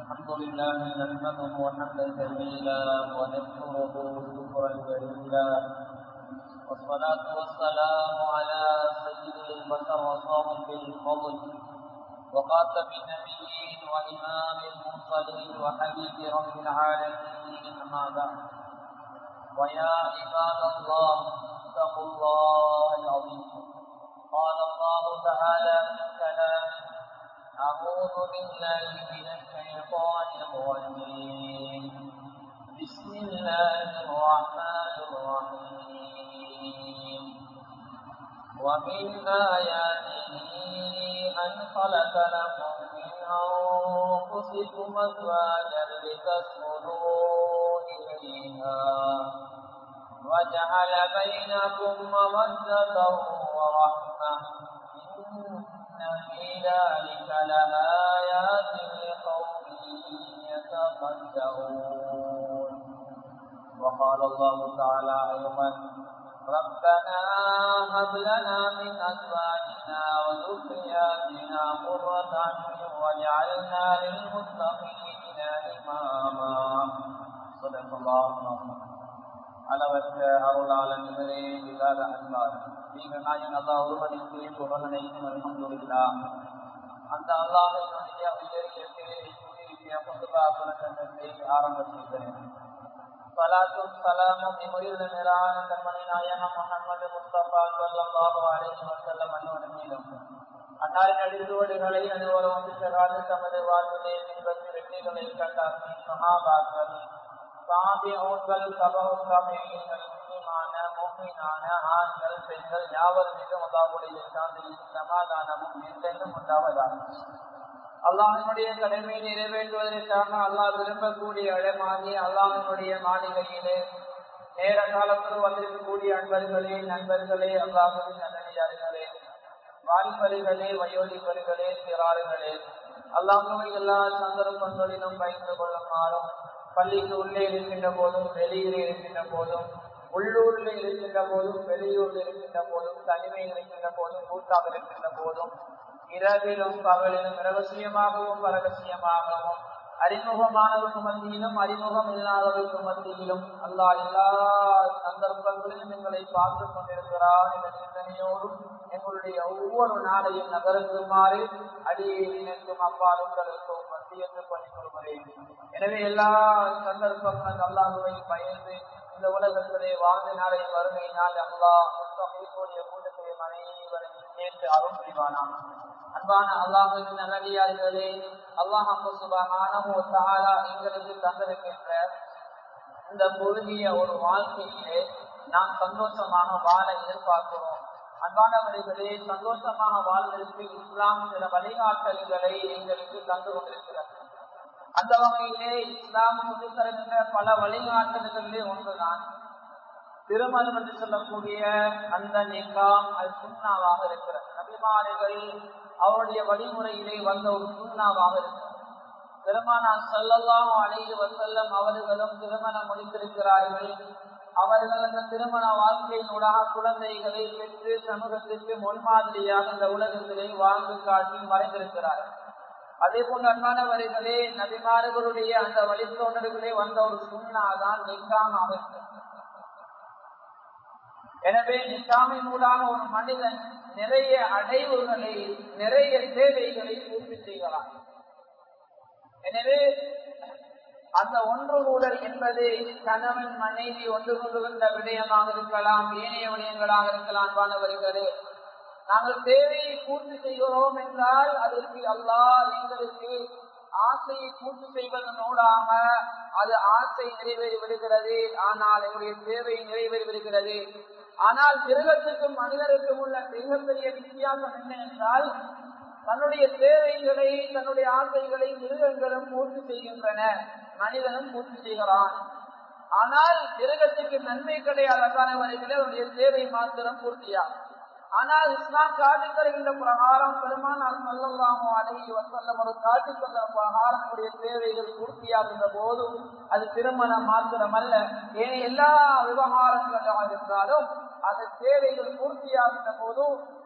الحمد لله نحمده حمدا جميلا ونشكره شكرا جليلا والصلاة والسلام على سيد البشر وصاحب الفضل وخاتم النبيين وإمام المرسلين وحبيب رب العالمين أما بعد ويا عباد الله اتقوا الله العظيم قال الله تعالى في كلامه أعوذ بالله من الشيطان الرجيم بسم الله الرحمن الرحيم ومن آياته أن خلق لكم من أنفسكم أزواجا لتسكنوا إليها وجعل بينكم مودة ورحمة إن في ذلك لآيات لقوم يتفكرون وقال الله تعالى أيضا ربنا هب لنا من أزواجنا وذرياتنا قرة أعين واجعلنا للمتقين إماما صدق الله العظيم அளவற்ற அருளாளன் இவரே இல்லாத அன்பார் நீங்கள் நாயன் அல்லா ஒருவனுக்கு புகழனைக்கும் அல்ஹம்துலில்லா அந்த அல்லாஹினுடைய உயரிய பேரை கூறிய பொதுவா புலகண்டத்தை ஆரம்ப செய்கிறேன் சலாத்தும் சலாமும் இம்முறையுள்ள மேலான கண்மணி நாயகம் முகமது முஸ்தபா ஸல்லல்லாஹு அலைஹி வஸல்லம் அன்னோடு மீதும் அன்னாரின் அடிதுவடுகளை அனுவரம் வந்து தமது வாழ்விலே பின்பற்றி வெற்றிகளை கண்டார் சஹாபாக்கள் சாபியங்கள் சபகமீன்கள் முஸ்லிமான மோமினான ஆண்கள் பெண்கள் யாவர் மீதும் அல்லாவுடைய சாந்தியும் சமாதானமும் என்றென்றும் உண்டாவதாக அல்லாஹினுடைய கடமையை நிறைவேற்றுவதற்காக அல்லாஹ் விரும்பக்கூடிய இடமாகி அல்லாஹினுடைய மாளிகையிலே நேர காலத்தில் வந்திருக்கக்கூடிய அன்பர்களே நண்பர்களே அல்லாஹின் நல்லடியார்களே வாலிபர்களே வயோதிபர்களே சிறார்களே அல்லாஹுவை எல்லா சந்தர்ப்பங்களிலும் பயந்து கொள்ளுமாறும் பள்ளிக்கு உள்ளே இருக்கின்ற போதும் வெளியிலே இருக்கின்ற போதும் உள்ளூரில் இருக்கின்ற போதும் வெளியூரில் இருக்கின்ற போதும் தனிமையில் இருக்கின்ற போதும் கூட்டாக இருக்கின்ற போதும் இரவிலும் பகலிலும் ரகசியமாகவும் பரகசியமாகவும் அறிமுகமானவருக்கு மத்தியிலும் அறிமுகம் இல்லாதவருக்கு மத்தியிலும் அல்லா எல்லா சந்தர்ப்பங்களிலும் எங்களை பார்த்து கொண்டிருக்கிறார் என்ற சிந்தனையோடும் எங்களுடைய ஒவ்வொரு நாளையும் நகருக்குமாறு அடியை நினைக்கும் அப்பாடுகளுக்கும் மத்தியத்து பணிக்கொள்கிறேன் எனவே எல்லா சந்தர்ப்பங்களும் அல்லாஹுவை பயந்து இந்த உலகத்திலே வாழ்ந்த நாளை வறுமை நாள் அல்லா முத்தகையுடைய கூட்டத்தை அனைவரையும் சேர்த்து அருள் புரிவானாம் அன்பான அல்லாஹுவின் நல்லடியார்களே அல்லாஹு சுபஹானஹு தஆலா எங்களுக்கு தந்திருக்கின்ற இந்த குறுகிய ஒரு வாழ்க்கையிலே நாம் சந்தோஷமாக வாழ எதிர்பார்க்கிறோம் அன்பானவர்களே சந்தோஷமாக வாழ்வதற்கு இஸ்லாம் சில வழிகாட்டல்களை எங்களுக்கு தந்து கொண்டிருக்கிறது அந்த வகையிலே இஸ்லாம் தருகின்ற பல வழிகாட்டல்களிலே ஒன்றுதான் திருமணம் என்று சொல்லக்கூடிய அந்த நிகாம் அது சுண்ணாவாக இருக்கிறது நபிமார்கள் அவருடைய வழிமுறையிலே வந்த ஒரு சுண்ணாவாக இருக்கிறது பெருமானா சொல்லலாம் அழைது வசல்லம் அவர்களும் திருமணம் முடித்திருக்கிறார்கள் அவர்கள் அந்த திருமண வாழ்க்கையினூடாக குழந்தைகளை பெற்று சமூகத்திற்கு முன்மாதிரியாக இந்த உலகத்திலே வாழ்ந்து காட்டி மறைந்திருக்கிறார்கள் அதே போன்ற அன்பானவர்களே நபிமார்களுடைய அந்த வழித்தோன்றர்களே வந்த ஒரு சுண்ணாதான் நிக்காம் அமைப்பு எனவே நிக்காமின் மூலான ஒரு மனிதன் நிறைய அடைவுகளை நிறைய தேவைகளை பூர்த்தி செய்கிறான் எனவே அந்த ஒன்று கூடல் என்பது கணவன் மனைவி ஒன்று கொண்டுகின்ற விடயமாக இருக்கலாம் ஏனைய விடயங்களாக இருக்கலாம் அன்பானவர்களே நாங்கள் தேவையை பூர்த்தி செய்கிறோம் என்றால் அதற்கு அல்லாஹ் எங்களுக்கு ஆசையை பூர்த்தி செய்வதனூடாக அது ஆசை நிறைவேறி விடுகிறது ஆனால் எங்களுடைய தேவை நிறைவேறி விடுகிறது ஆனால் மிருகத்துக்கும் மனிதருக்கும் உள்ள மிகப்பெரிய வித்தியாசம் என்ன என்றால் தன்னுடைய தேவைகளை தன்னுடைய ஆசைகளை மிருகங்களும் பூர்த்தி செய்கின்றன மனிதனும் பூர்த்தி செய்கிறான் ஆனால் மிருகத்துக்கு நன்மை கிடையாததான வரையில் அவருடைய தேவை மாத்திரம் பூர்த்தியாகும் ஆனால் இஸ்லாம் காட்டி தருகின்ற பிரகாரம் பெருமானால் சொல்லலாமோ அழகி வசல்லம் ஒரு காட்டி தந்த பிரகாரமுடைய தேவைகள் பூர்த்தியாகின்ற போதும் அது திருமணம் மாத்திரமல்ல ஏன் எல்லா விவகாரங்களாக இருந்தாலும் அந்த தேவைகள் பூர்த்தியாகின்ற போதும்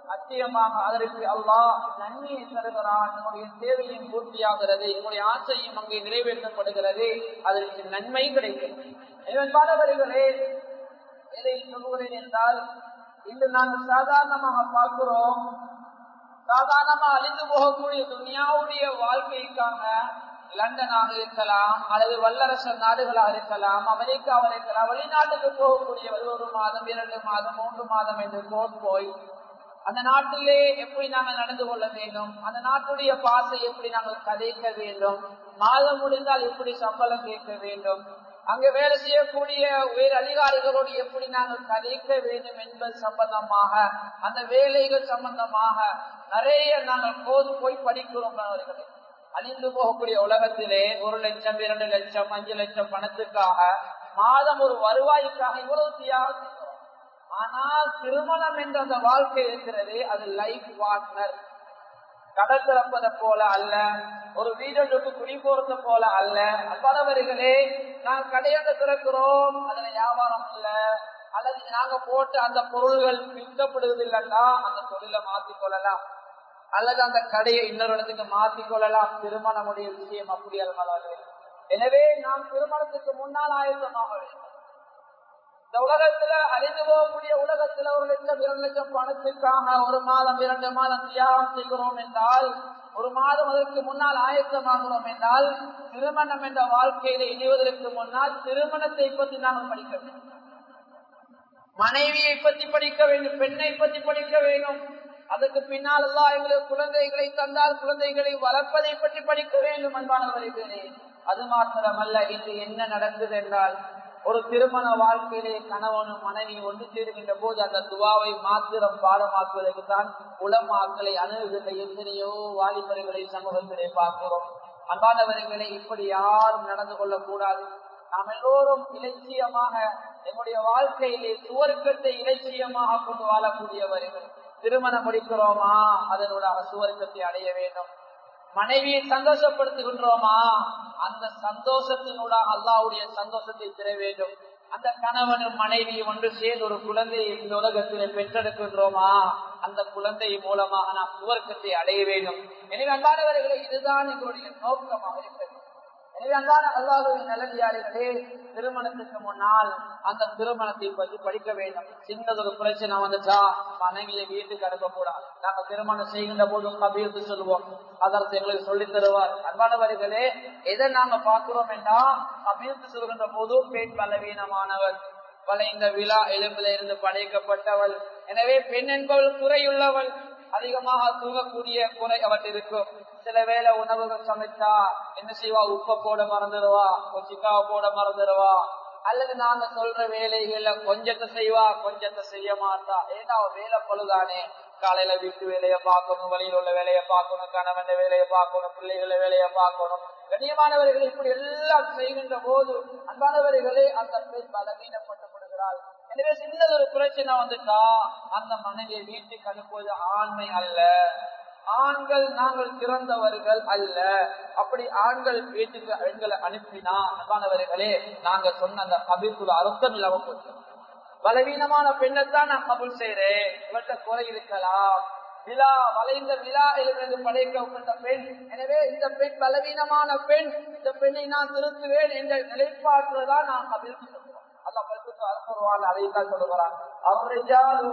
அத்தியமாக அதற்கு அல்லாஹ் நன்மையை தருகிறான் நம்முடைய தேவையும் பூர்த்தியாகிறது என்னுடைய ஆசையும் அங்கே நிறைவேற்றப்படுகிறது அதற்கு நன்மை கிடைக்கிறது இவன் பாலவரிகளே எதை சொல்கிறேன் என்றால் இன்று நாங்கள் சாதாரணமாக பார்க்கிறோம் சாதாரணமா அழிந்து போகக்கூடிய துனியாவுடைய வாழ்க்கைக்காக லண்டனாக இருக்கலாம் அல்லது வல்லரசு நாடுகளாக இருக்கலாம் அமெரிக்காவாக இருக்கலாம் வெளிநாட்டுக்கு போகக்கூடியவர் ஒரு மாதம் இரண்டு மாதம் மூன்று மாதம் என்று கோர்ஸ் போய் அந்த நாட்டிலே எப்படி நாங்கள் நடந்து கொள்ள வேண்டும் அந்த நாட்டுடைய பாசை எப்படி நாங்கள் கதைக்க வேண்டும் மாதம் முடிந்தால் எப்படி சம்பளம் கேட்க வேண்டும் அங்கு வேலை செய்யக்கூடிய உயர் அதிகாரிகளோடு எப்படி நாங்கள் கதைக்க வேண்டும் என்பது சம்பந்தமாக அந்த வேலைகள் சம்பந்தமாக நிறைய நாங்கள் போது போய் படிக்கிறோம் அவர்களே அழிந்து போகக்கூடிய உலகத்திலே ஒரு லட்சம் இரண்டு லட்சம் அஞ்சு லட்சம் பணத்துக்காக மாதம் ஒரு வருவாய்க்காக இவ்வளவு தியாகம் செய்கிறோம் ஆனால் திருமணம் என்ற அந்த வாழ்க்கை இருக்கிறது அது லைஃப் பார்ட்னர் கடை திறப்பதை போல அல்ல ஒரு வீடுக்கு குடி போறது போல அல்ல பலவர்களே நாங்கள் கடையாக திறக்கிறோம் அதுல வியாபாரம் இல்ல அல்லது நாங்க போட்டு அந்த பொருள்கள் விற்கப்படுவது இல்லைன்னா அந்த தொழிலை மாத்திக் கொள்ளலாம் அல்லது அந்த கடையை இன்னொரு இடத்துக்கு மாத்திக் கொள்ளலாம் திருமணமுடைய விஷயம் அப்படி அல்ல எனவே நாம் திருமணத்துக்கு முன்னால் ஆயத்தமாக வேண்டும் இந்த உலகத்துல அழிந்து போகக்கூடிய உலகத்துல ஒரு லட்சம் இரண்டு லட்சம் பணத்துக்காக ஒரு மாதம் இரண்டு மாதம் தியாகம் செய்கிறோம் என்றால் ஒரு மாதம் அதற்கு முன்னால் ஆயத்தமாகிறோம் என்றால் திருமணம் என்ற வாழ்க்கையில இணைவதற்கு முன்னால் திருமணத்தை பற்றி நாங்கள் படிக்க வேண்டும் மனைவியை பற்றி படிக்க வேண்டும் பெண்ணை பற்றி படிக்க வேண்டும் அதுக்கு பின்னால் எல்லாம் எங்களுக்கு குழந்தைகளை தந்தால் குழந்தைகளை வளர்ப்பதை பற்றி படிக்க வேண்டும் அன்பானவர்களே அது மாத்திரமல்ல இன்று என்ன நடக்குது என்றால் ஒரு திருமண வாழ்க்கையிலே கணவனும் மனைவி ஒன்று சேருகின்ற போது அந்த துவாவை மாத்திரம் பாடமாக்குவதற்கு தான் உளமாக்களை அணுகுகின்ற எத்தனையோ வாலிபர்களை சமூகத்திலே பார்க்கிறோம் அன்பானவர்களை இப்படி யாரும் நடந்து கொள்ளக்கூடாது நாம் எல்லோரும் இலட்சியமாக எங்களுடைய வாழ்க்கையிலே சுவர்க்கத்தை இலட்சியமாக கொண்டு வாழக்கூடியவர்கள் திருமணம் முடிக்கிறோமா அதனோட சுவர்க்கத்தை அடைய வேண்டும் மனைவியை சந்தோஷப்படுத்துகின்றோமா அந்த சந்தோஷத்தினூடாக அல்லாவுடைய சந்தோஷத்தை பெற வேண்டும் அந்த கணவனும் மனைவி ஒன்று சேர்ந்து ஒரு குழந்தையை இந்த உலகத்தில் பெற்றெடுக்கின்றோமா அந்த குழந்தை மூலமாக நாம் சுவர்க்கத்தை அடைய வேண்டும் எனவே அன்பானவர்களை இதுதான் எங்களுடைய நோக்கமாக இருக்கிறது எனவே அன்பான அல்லாஹுவின் நல்லடியார்களே திருமணத்துக்கு முன்னால் அந்த திருமணத்தை பற்றி படிக்க வேண்டும் சின்னதொரு பிரச்சனை வந்துச்சா மனைவியை வீட்டுக்கு அனுப்பக்கூடாது நாங்க திருமணம் செய்கின்ற போது கபீர்த்து சொல்லுவோம் அதற்கு எங்களுக்கு சொல்லித் தருவார் அன்பானவர்களே எதை நாங்க பார்க்கிறோம் என்றா கபீர்த்து சொல்கின்ற போது பெண் பலவீனமானவர் வளைந்த விழா எலும்பில இருந்து படைக்கப்பட்டவள் எனவே பெண் என்பவள் குறையுள்ளவள் அதிகமாக தூங்கக்கூடிய குறை அவற்று இருக்கும் சில வேளை உணவுகள் சமைச்சா என்ன செய்வா உப்ப போட மறந்துடுவா சிக்காவை போட மறந்துடுவா அல்லது நாங்க சொல்ற வேலைகள்ல கொஞ்சத்தை செய்வா கொஞ்சத்தை செய்ய மாட்டா ஏன்னா அவ வேலை பொழுதானே காலையில வீட்டு வேலையை பார்க்கணும் வழியில் உள்ள வேலையை பார்க்கணும் கணவன் வேலையை பார்க்கணும் பிள்ளைகள வேலையை பார்க்கணும் கண்ணியமானவர்கள் இப்படி எல்லாம் செய்கின்ற போது அன்பானவர்களே அந்த பெண் பலவீனப்பட்டுப்படுகிறாள் எனவே சின்னது ஒரு பிரச்சனை வந்துட்டா அந்த மனைவியை வீட்டுக்கு அனுப்புவது ஆண்மை அல்ல ஆண்கள் நாங்கள் சிறந்தவர்கள் அல்ல அப்படி ஆண்கள் வீட்டுக்கு பெண்களை அனுப்பினா அன்பானவர்களே நாங்க சொன்ன அந்த கபிக்குள்ள அர்த்தம் இல்லாம போச்சு பலவீனமான பெண்ணைத்தான் நான் கபுல் செய்யறேன் இவற்ற குறை இருக்கலாம் விழா வளைந்த விழா இருந்து படைக்கப்பட்ட பெண் எனவே இந்த பெண் பலவீனமான பெண் இந்த பெண்ணை நான் திருத்துவேன் என்ற நிலைப்பாட்டுதான் நான் கபில் சொல்றோம் அல்ல பரிசுத்த அற்புதமான அதைத்தான் சொல்லுகிறான் அவர்கள்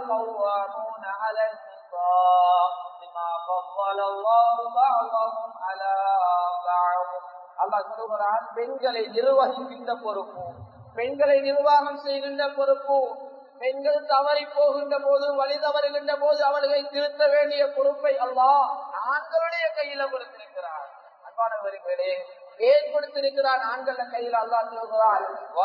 அல்லா சொல்லுகிறான் பெண்களை நிர்வகிக்கின்ற பொறுப்பு பெண்களை நிர்வாகம் செய்கின்ற பொறுப்பு பெண்கள் தவறி போகின்ற போது வழி தவறுகின்ற போது அவர்களை திருத்த வேண்டிய பொறுப்பை அல்லா ஆண்களுடைய கையில கொடுத்திருக்கிறார் அன்பானவர்களே ஏன் கொடுத்திருக்கிறான் ஆண்கள கையில் அல்லா சொல்கிறார்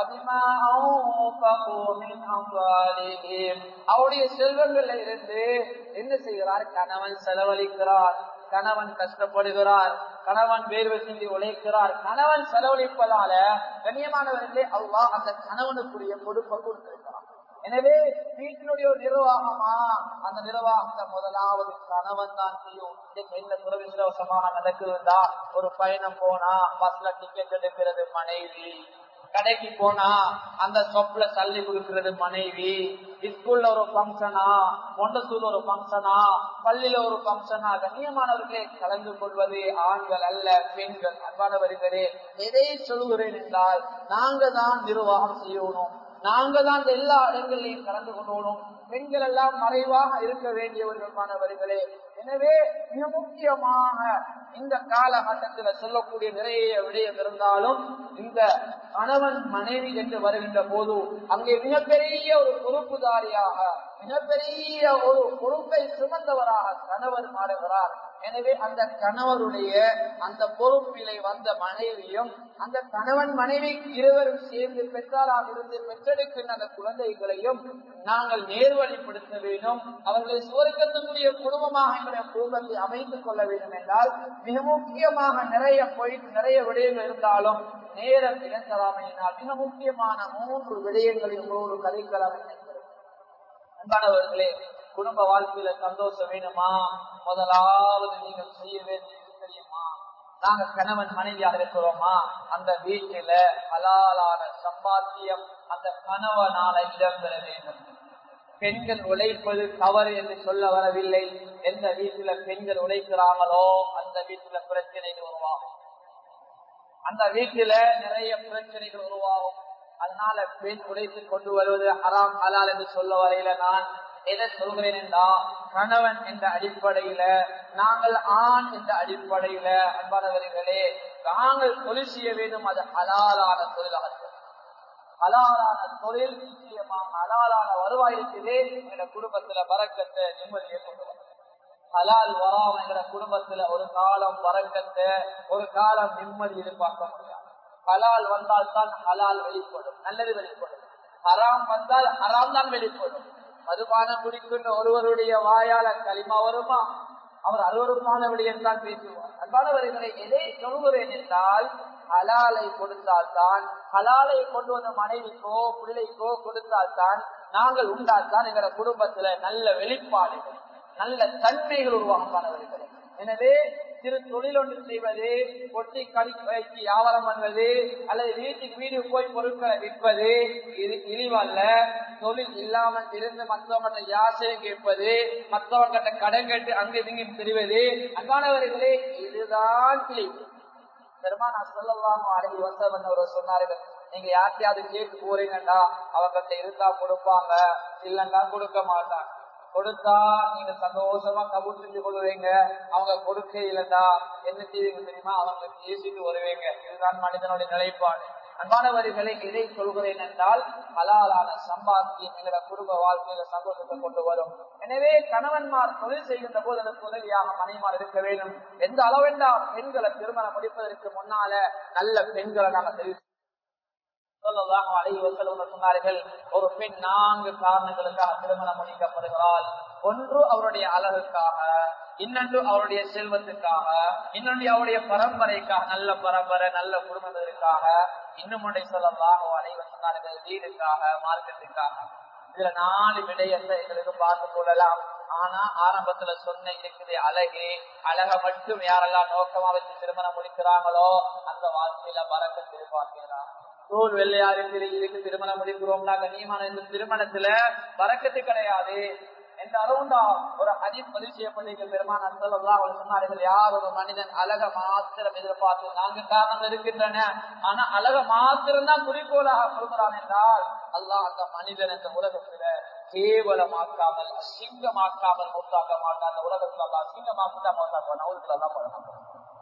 அவருடைய செல்வங்கள்ல இருந்து என்ன செய்கிறார் கணவன் செலவழிக்கிறார் கணவன் கஷ்டப்படுகிறார் கணவன் வேர்வை சிந்தி உழைக்கிறார் கணவன் செலவழிப்பதால கண்ணியமானவர்களே அவ்வா அந்த கணவனுக்குரிய பொறுப்பை கொடுத்திருக்கிறார் எனவே வீட்டினுடைய ஒரு நிர்வாகமா அந்த நிர்வாகத்தை முதலாவது கணவன் தான் செய்யும் என்ன துரவிசுவசமாக நடக்குதுதா ஒரு பயணம் போனா பஸ்ல டிக்கெட் எடுக்கிறது மனைவி கடைக்கு போனா அந்த சொப்ல தள்ளி கொடுக்கிறது மனைவி ஸ்கூல்ல ஒரு பங்கனா மொண்டத்தூர்ல ஒரு பங்கனா பள்ளியில ஒரு பங்கனா கண்ணியமானவர்களே கலந்து கொள்வது ஆண்கள் அல்ல பெண்கள் அன்பானவர்களே எதை சொல்கிறேன் என்றால் நாங்க தான் நிர்வாகம் செய்யணும் நாங்க தான் எல்லா இடங்களிலையும் கலந்து கொள்ளணும் பெண்கள் எல்லாம் மறைவாக இருக்க வேண்டியவர்கள் மாணவர்களே எனவே மிக முக்கியமாக இந்த காலகட்டத்தில் சொல்லக்கூடிய நிறைய விடயம் இருந்தாலும் இந்த கணவன் மனைவி என்று வருகின்ற போது அங்கே மிகப்பெரிய ஒரு பொறுப்புதாரியாக மிகப்பெரிய ஒரு பொறுப்பை சுமந்தவராக கணவர் மாறுகிறார் எனவே அந்த கணவருடைய அந்த பொறுப்பிலை வந்த மனைவியும் அந்த கணவன் மனைவி இருவரும் சேர்ந்து பெற்றாராக இருந்து பெற்றெடுக்கின்ற அந்த குழந்தைகளையும் நாங்கள் நேர்வழிப்படுத்த வேண்டும் அவர்களை சுவர்க்கத்துக்குரிய குடும்பமாக எங்களுடைய குடும்பத்தை அமைத்துக் கொள்ள வேண்டும் என்றால் மிக முக்கியமாக நிறைய போயிட்டு நிறைய விடயங்கள் இருந்தாலும் நேரம் இழந்தலாமையினால் மிக முக்கியமான மூன்று விடயங்களை உங்களோடு கதைக்கலாம் அன்பானவர்களே குடும்ப வாழ்க்கையில சந்தோஷம் வேணுமா முதலாவது நீங்கள் செய்ய வேண்டியது தெரியுமா நாங்க கணவன் மனைவியாக இருக்கிறோமா அந்த வீட்டில ஹலாலான சம்பாத்தியம் அந்த கணவனால இடம்பெற வேண்டும் பெண்கள் உழைப்பது தவறு என்று சொல்ல வரவில்லை எந்த வீட்டுல பெண்கள் உழைக்கிறாங்களோ அந்த வீட்டுல பிரச்சனைகள் உருவாகும் அந்த வீட்டுல நிறைய பிரச்சனைகள் உருவாகும் அதனால பெண் உழைத்து கொண்டு வருவது ஹராம் ஹலால் என்று சொல்ல வரையில நான் எதை சொல்கிறேன் என்றா கணவன் என்ற அடிப்படையில நாங்கள் ஆண் என்ற அடிப்படையில அன்பானவர்களே நாங்கள் தொழில் செய்ய வேண்டும் அது ஹலாலான தொழிலாக ஹலாலான தொழில் நிச்சயமாக ஹலாலான வருவாய் இருக்குதே எங்க குடும்பத்துல பறக்கத்தை நிம்மதியை கொண்டு வரும் ஹலால் வராம எங்க குடும்பத்துல ஒரு காலம் பறக்கத்தை ஒரு காலம் நிம்மதி எதிர்பார்க்க முடியாது ஹலால் வந்தால் தான் ஹலால் வெளிப்படும் நல்லது வெளிப்படும் ஹராம் வந்தால் ஹராம் தான் வெளிப்படும் மதுபானம் குடிக்கின்ற ஒருவருடைய வாயால களிமா வருமா அவர் அருவருமான விடயம் தான் பேசுவார் அன்பானவர்களை எதை சொல்கிறேன் என்றால் ஹலாலை கொடுத்தால்தான் ஹலாலை கொண்டு வந்த மனைவிக்கோ பிள்ளைக்கோ கொடுத்தால்தான் நாங்கள் உண்டால்தான் எங்களோட குடும்பத்துல நல்ல வெளிப்பாடுகள் நல்ல தன்மைகள் உருவாகமானவர்களே எனவே சிறு தொழில் ஒன்று செய்வது கொட்டி கடி வைத்து வியாபாரம் பண்ணுவது அல்லது வீட்டுக்கு வீடு போய் பொருட்களை விற்பது இது இழிவல்ல தொழில் இல்லாமல் இருந்து மற்றவங்க யாசையை கேட்பது மற்றவங்கிட்ட கடன் கேட்டு அங்கு இங்கும் தெரிவது அன்பானவர்களே இதுதான் இழிவு பெருமானா சொல்லலாம் அழகி வசவன் அவர் சொன்னார்கள் நீங்க யார்த்தையாவது கேட்டு போறீங்கடா அவங்கிட்ட இருந்தா கொடுப்பாங்க இல்லைன்னா கொடுக்க மாட்டாங்க கொடுத்தா நீங்க சந்தோஷமா கபூர் செஞ்சு கொள்வீங்க அவங்க கொடுக்க இல்லைண்டா என்ன செய்வீங்க தெரியுமா அவங்களுக்கு பேசிட்டு வருவீங்க இதுதான் மனிதனுடைய நிலைப்பாடு அன்பானவர்களை இதை சொல்கிறேன் என்றால் ஹலாலான சம்பாத்தியம் எங்களோட குடும்ப வாழ்க்கையில சந்தோஷத்தை கொண்டு வரும் எனவே கணவன்மார் தொழில் செய்கின்ற போது அதற்கு உதவியாக மனைமார் இருக்க வேண்டும் எந்த அளவென்றா பெண்களை திருமணம் முடிப்பதற்கு முன்னால நல்ல பெண்களை நாங்கள் தெரிவு சொன்னார்கள் ஒரு பெண் நான்கு காரணங்களுக்காக திருமணம் முடிக்கப்படுகிறாள் ஒன்று அவருடைய அழகுக்காக இன்னொன்று அவருடைய செல்வத்துக்காக இன்னொன்று அவருடைய பரம்பரைக்காக நல்ல பரம்பரை நல்ல குடும்பத்திற்காக இன்னும் ஒன்றை சொல்லலாம் அனைவர் சொன்னார்கள் வீடுக்காக மார்க்கத்துக்காக இதுல நாலு விடயத்தை எங்களுக்கு பார்த்து கொள்ளலாம் ஆனா ஆரம்பத்துல சொன்ன இருக்குது அழகு அழக மட்டும் யாரெல்லாம் நோக்கமா வச்சு திருமணம் முடிக்கிறாங்களோ அந்த வாழ்க்கையில பறக்க எதிர்பார்க்கிறாங்க தோல் வெள்ளையா இருக்குது இதுக்கு திருமணம் முடிக்கிறோம்னா கண்ணியமான இந்த திருமணத்துல பறக்கத்து கிடையாது எந்த அளவுண்டா ஒரு அஜித் பதிவு செய்யப்பட்டிருக்க பெருமான சொல்லலாம் அவர் சொன்னார்கள் யார் ஒரு மனிதன் அழக மாத்திரம் எதிர்பார்த்து நான்கு காரணங்கள் இருக்கின்றன ஆனா அழக மாத்திரம் தான் குறிக்கோளாக கொடுக்கிறான் என்றால் அல்லாஹ் அந்த மனிதன் இந்த உலகத்துல கேவலமாக்காமல் அசிங்கமாக்காமல் மூத்தாக்க மாட்டான் அந்த உலகத்துல அல்லா அசிங்கமாக்கிட்டா மூத்தாக்குவான் அவருக்கு எல்லாம் பண்ண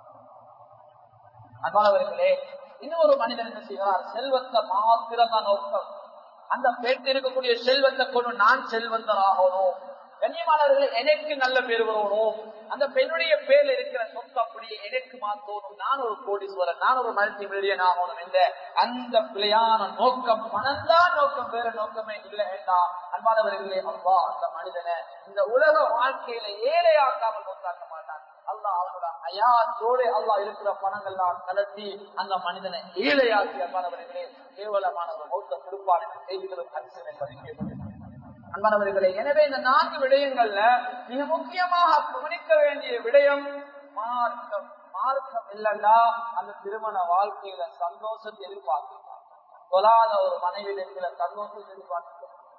அன்பானவர்களே இன்னொரு மனிதன் என்ன செய்கிறார் செல்வத்தை மாத்திரம் தான் நோக்கம் அந்த பெண் இருக்கக்கூடிய செல்வத்தை கொண்டு நான் செல்வந்தராகணும் கண்ணியமானவர்கள் எனக்கு நல்ல பேர் வரணும் அந்த பெண்ணுடைய பேர்ல இருக்கிற சொத்து அப்படியே எனக்கு மாத்தணும் நான் ஒரு கோடீஸ்வரன் நான் ஒரு மல்டி மில்லியன் ஆகணும் என்ற அந்த பிழையான நோக்கம் பணம்தான் நோக்கம் வேற நோக்கமே இல்லை வேண்டாம் அன்பானவர்களே அவ்வா அந்த மனிதனை இந்த உலக வாழ்க்கையில ஏழையாக்காமல் நோக்காக்க மாட்டான் அல்லா அவனோட அயாத்தோடு அல்லா இருக்கிற பணங்கள்லாம் கலத்தி அந்த மனிதனை ஏழையாக்கி அன்பானவர்களே கேவலமான ஒரு மௌத்த திருப்பான் என்ற செய்திகளும் அரிசன் என்பதை அன்பானவர்களே எனவே இந்த நான்கு விடயங்கள்ல மிக முக்கியமாக கவனிக்க வேண்டிய விடயம் மார்க்கம் மார்க்கம் இல்லைன்னா அந்த திருமண வாழ்க்கையில சந்தோஷத்தை எதிர்பார்க்கலாம் தொழாத ஒரு மனைவிடத்துல சந்தோஷம் எதிர்பார்க்கிறோம்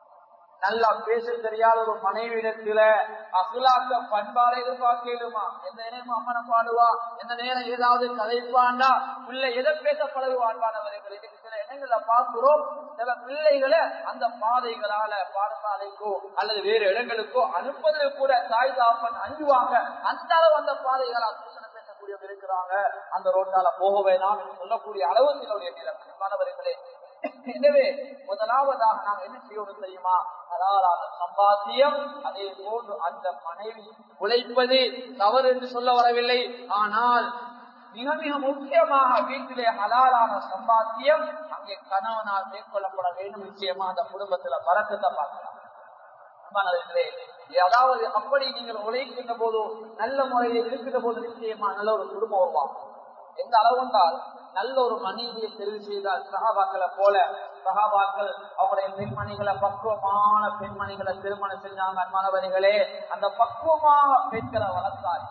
நல்லா பேச தெரியாத ஒரு மனைவிடத்துல அகுலாக்க பண்பாட எதிர்பார்க்கலுமா எந்த நேரம் அம்மனை பாடுவா எந்த நேரம் ஏதாவது கதைப்பாண்டா பிள்ளை எதை பேச பழகுவான்பானவர்கள் இதுக்கு சில இடங்கள்ல பார்க்கிறோம் சில பிள்ளைகளை அந்த பாதைகளால பாடசாலைக்கோ அல்லது வேறு இடங்களுக்கோ அனுப்புவதற்கு கூட தாய் தாப்பன் அஞ்சுவாங்க அந்த அளவு அந்த பாதைகளால் தூசணம் பேசக்கூடியவங்க இருக்கிறாங்க அந்த ரோட்டால போக வேணாம் என்று சொல்லக்கூடிய அளவு சிலருடைய நிலம் மாணவர்களே எனவே முதலாவதாக நாம் என்ன செய்யணும் தெரியுமா ஹலாலான சம்பாத்தியம் அதே போன்று அந்த மனைவி உழைப்பது தவறு என்று சொல்ல வரவில்லை ஆனால் மிக மிக முக்கியமாக வீட்டிலே ஹலாலான சம்பாத்தியம் அங்கே கணவனால் மேற்கொள்ளப்பட வேண்டும் நிச்சயமா அந்த குடும்பத்துல பறக்கத்தை பார்க்கலாம் அன்பானவர்களே, அதாவது அப்படி நீங்கள் உழைக்கின்ற போதோ நல்ல முறையில் இருக்கின்ற போது நிச்சயமா நல்ல ஒரு குடும்பம் உருவாகும் எந்த அளவு என்றால் நல்ல ஒரு மனைவியை தெரிவு செய்தால் சகாபாக்களை போல சகாபாக்கள் அவங்களுடைய பெண்மணிகளை பக்குவமான பெண்மணிகளை திருமணம் செஞ்சாங்க அன்பானவர்களே அந்த பக்குவமான பெண்களை வளர்த்தார்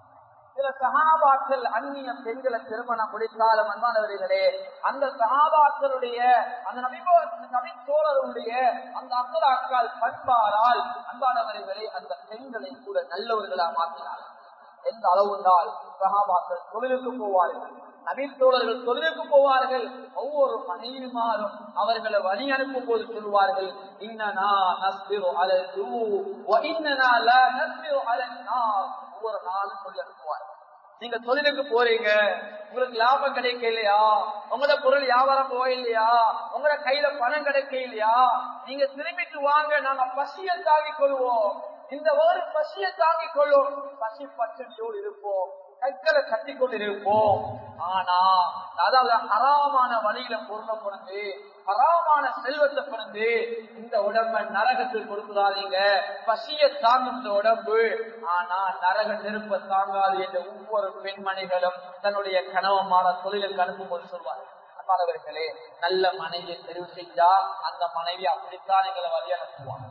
சில சகாபாக்கள் அந்நிய பெண்களை திருமணம் முடித்தாலும் அன்பானவர்களே அந்த சகாபாக்களுடைய அந்த நபிபோ நபித்தோழருடைய அந்த அக்கலாக்கால் பண்பாரால் அன்பானவர்களே அந்த பெண்களை கூட நல்லவர்களா மாற்றினார் எந்த அளவு என்றால் சகாபாக்கள் தொழிலுக்கு போவார்கள் நபித்தோழர்கள் தொழிலுக்கு போவார்கள் ஒவ்வொரு மனைவிமாரும் அவர்களை வழி அனுப்பும் போது சொல்வார்கள் இன்னனா நஸ்பிரு அலல் ஜூ வ இன்னனா லா நஸ்பிரு அலன் நார் ஒவ்வொரு நாளும் சொல்லி அனுப்புவார்கள் நீங்க தொழிலுக்கு போறீங்க உங்களுக்கு லாபம் கிடைக்க இல்லையா உங்களோட பொருள் வியாபாரம் போயில்லையா உங்களோட கையில பணம் கிடைக்க இல்லையா நீங்க திரும்பிட்டு வாங்க நாங்க பசியை தாங்கிக் கொள்வோம் இந்த ஒரு பசியை தாங்கிக் கொள்ளும் பசி பச்சடியோடு இருப்போம் கைகளை கட்டி கொண்டு இருப்போம் ஆனா அதாவது ஹராமான வழியில பொருளை பிறந்து ஹராமான செல்வத்தை பிறந்து இந்த உடம்ப நரகத்தில் கொடுக்குறாதீங்க பசிய தாங்கும் இந்த உடம்பு ஆனா நரக நெருப்ப தாங்காது என்று ஒவ்வொரு பெண்மணிகளும் தன்னுடைய கணவமான தொழிலுக்கு அனுப்பும் போது சொல்வார்கள் அன்பானவர்களே நல்ல மனைவியை தெரிவு செஞ்சா அந்த மனைவி அப்படித்தான் எங்களை வழி அனுப்புவாங்க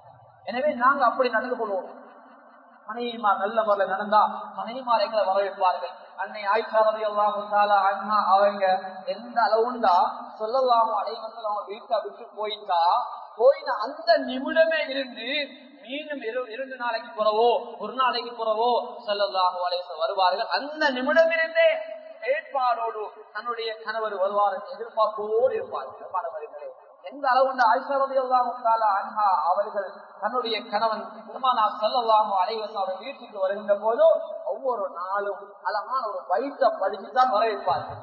எனவே நாங்க அப்படி நடந்து கொள்வோம் மனைவிமார் நல்ல முறையில் நடந்தா மனைவிமார் எங்களை வரவேற்பார்கள் அன்னை ஆய்ச்சாரதி எல்லாம் அண்ணா அவங்க எந்த அளவுண்டா சொல்லலாம் அனைவர்கள் அவங்க வீட்டை விட்டு போயிட்டா போயின அந்த நிமிடமே இருந்து மீண்டும் இரு இரண்டு நாளைக்கு போறவோ ஒரு நாளைக்கு போறவோ சொல்லலாம் வருவார்கள் அந்த நிமிடம் இருந்தே ஏற்பாடோடு தன்னுடைய கணவர் வருவார் எதிர்பார்ப்போடு இருப்பார்கள் மாணவர்களே எந்த அளவு ஆயிஷரதி அன்ஹா அவர்கள் தன்னுடைய கணவன் பெருமானா செல்லலாம் அனைவரும் அவர் வீட்டுக்கு வருகின்ற போது ஒவ்வொரு நாளும் அழகான ஒரு வயிற்ற படிச்சுதான் வரவேற்பார்கள்